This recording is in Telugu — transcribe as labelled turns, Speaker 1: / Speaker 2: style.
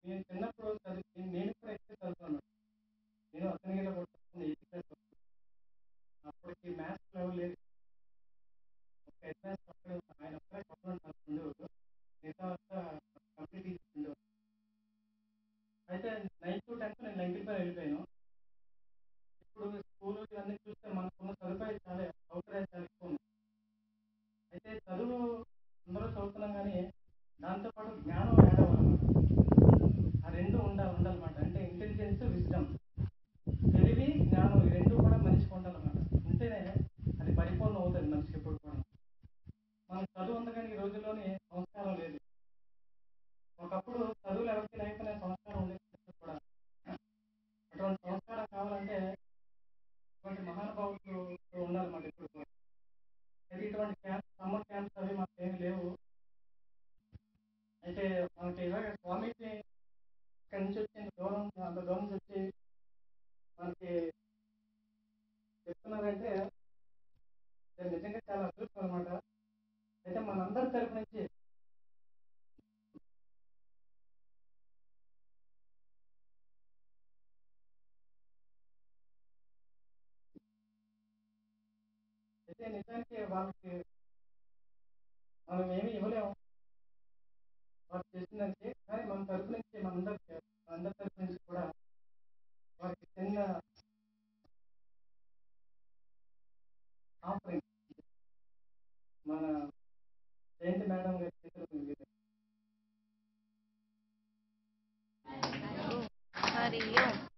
Speaker 1: నేను చిన్నప్పుడు చదివి నేను కూడా ఎక్కువ చదువుకున్నాను నేను అతనిగిలో కూడా చదువుకున్నాను ఎయిత్ క్లాస్ వరకు అప్పటికి మ్యాథ్స్ లెవెల్ లేదు ఒక అడ్వాన్స్ అప్పుడు ఆయన ఒక్కరే కొట్టడం ఉండేవాడు మిగతా అంతా కంప్లీట్ ఉండేవాడు అయితే నైన్త్ టు టెన్త్ నేను లెంకిపై వెళ్ళిపోయాను ఇప్పుడు స్కూల్ ఇవన్నీ చూస్తే మనకున్న సదుపాయాలు చాలా సౌకర్యాలు చాలా ఎక్కువ ఉన్నాయి అయితే చదువు అందరూ చదువుతున్నాం కానీ దాంతోపాటు జ్ఞానం యాడ్ అవ్వాలన్నమాట ఆ రెండు ఉండాలి ఉండాలన్నమాట అంటే ఇంటెలిజెన్స్ విజ్డమ్ తెలివి జ్ఞానం ఈ రెండు కూడా మనిషికి ఉండాలన్నమాట ఉంటేనే అది పరిపూర్ణం అవుతుంది మనిషికి ఎప్పుడు కూడా మనకు చదువు ఉంది కానీ ఈ రోజుల్లోనే సంస్కారం లేదు ఒకప్పుడు చదువులు ఎవరికి లేకపోయినా సంస్కారం ఉండేది కూడా అటువంటి సంస్కారం కావాలంటే ఇటువంటి మహానుభావులు ఉండాలన్నమాట ఇప్పుడు కూడా అయితే ఇటువంటి క్యాంప్ సమ్మర్ క్యాంప్స్ అవి మాకు ఏమి లేవు అయితే మనకి ఇలాగ స్వామీజీ ఇక్కడి నుంచి వచ్చి దూరం అంత దూరం నుంచి వచ్చి మనకి చెప్తున్నారంటే ఇది నిజంగా చాలా అదృష్టం అనమాట అయితే మనందరి తరపు నుంచి అయితే నిజానికి వాళ్ళకి మనం ఏమీ ఇవ్వలేము వాళ్ళు చేసిందంటే కానీ మన తరపు నుంచి మనందరికి మనందరి తరపు నుంచి కూడా వారికి చిన్న ఆఫరింగ్ మన జయంతి మేడం గారి చేతులకు ఉంది.
Speaker 2: హరి ఓం